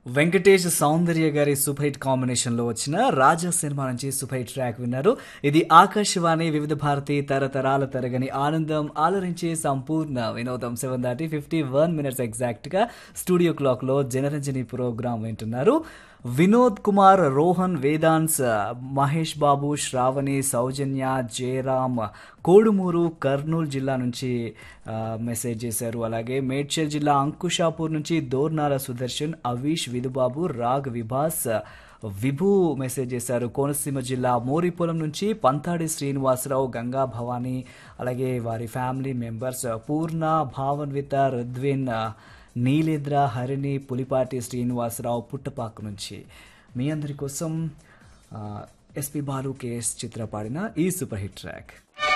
వెంకటేష్ సౌందర్య గారి super hit combination లో వచ్చిన రాజా సినిమా నుంచి సూపర్ హిట్ ట్రాక్ విన్నారు ఇది ఆకాశవాణి వివిధ భారతి తరతరాల తరగని ఆనందం ఆలరించే సంపూర్ణ వినోదం సెవెన్ దాటి ఫిఫ్టీ వన్ మినిట్స్ ఎగ్జాక్ట్ గా స్టూడియో క్లాక్ లో జనరంజని ప్రోగ్రామ్ వింటున్నారు వినోద్ కుమార్ రోహన్ వేదాన్స్ మహేష్ బాబు శ్రావణి సౌజన్య జయరామ్ కోడుమూరు కర్నూలు జిల్లా నుంచి ఆ, మెసేజ్ చేశారు అలాగే మేడ్చల్ జిల్లా అంకుషాపూర్ నుంచి దోర్నాల సుదర్శన్ అవీష్ విధుబాబు రాగ్ విభాస్ విభు మెసేజ్ చేశారు కోనసీమ జిల్లా మోరిపురం నుంచి పంతాడి శ్రీనివాసరావు గంగా భవానీ అలాగే వారి ఫ్యామిలీ మెంబర్స్ పూర్ణ భావన్విత రుద్విన్ నీలేంద్ర హరిణి పులిపాటి శ్రీనివాసరావు పుట్టపాకు నుంచి మీ అందరి కోసం ఎస్పి బాలు కేఎస్ చిత్ర పాడిన ఈ సూపర్ హిట్ ట్రాక్